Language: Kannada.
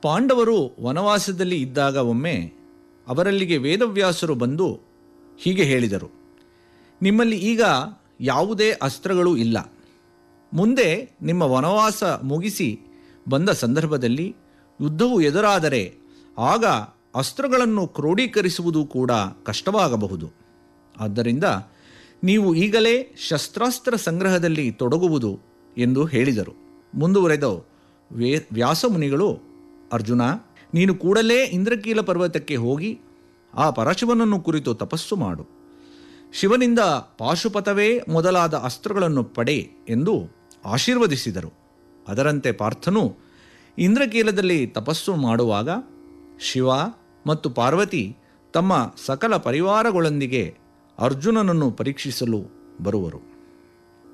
ಪಾಂಡವರು ವನವಾಸದಲ್ಲಿ ಇದ್ದಾಗ ಒಮ್ಮೆ ಅವರಲ್ಲಿಗೆ ವೇದವ್ಯಾಸರು ಬಂದು ಹೀಗೆ ಹೇಳಿದರು ನಿಮ್ಮಲ್ಲಿ ಈಗ ಯಾವುದೇ ಅಸ್ತ್ರಗಳು ಇಲ್ಲ ಮುಂದೆ ನಿಮ್ಮ ವನವಾಸ ಮುಗಿಸಿ ಬಂದ ಸಂದರ್ಭದಲ್ಲಿ ಯುದ್ಧವು ಎದುರಾದರೆ ಆಗ ಅಸ್ತ್ರಗಳನ್ನು ಕ್ರೋಢೀಕರಿಸುವುದು ಕೂಡ ಕಷ್ಟವಾಗಬಹುದು ಆದ್ದರಿಂದ ನೀವು ಈಗಲೇ ಶಸ್ತ್ರಾಸ್ತ್ರ ಸಂಗ್ರಹದಲ್ಲಿ ತೊಡಗುವುದು ಎಂದು ಹೇಳಿದರು ಮುಂದುವರೆದ ವೇ ವ್ಯಾಸಮುನಿಗಳು ಅರ್ಜುನ ನೀನು ಕೂಡಲೇ ಇಂದ್ರಕೀಲ ಪರ್ವತಕ್ಕೆ ಹೋಗಿ ಆ ಪರಶಿವನನ್ನು ಕುರಿತು ತಪಸ್ಸು ಮಾಡು ಶಿವನಿಂದ ಪಾಶುಪತವೇ ಮೊದಲಾದ ಅಸ್ತ್ರಗಳನ್ನು ಪಡೆ ಎಂದು ಆಶೀರ್ವದಿಸಿದರು ಅದರಂತೆ ಪಾರ್ಥನು ಇಂದ್ರಕೀಲದಲ್ಲಿ ತಪಸ್ಸು ಮಾಡುವಾಗ ಶಿವ ಮತ್ತು ಪಾರ್ವತಿ ತಮ್ಮ ಸಕಲ ಪರಿವಾರಗಳೊಂದಿಗೆ ಅರ್ಜುನನನ್ನು ಪರೀಕ್ಷಿಸಲು ಬರುವರು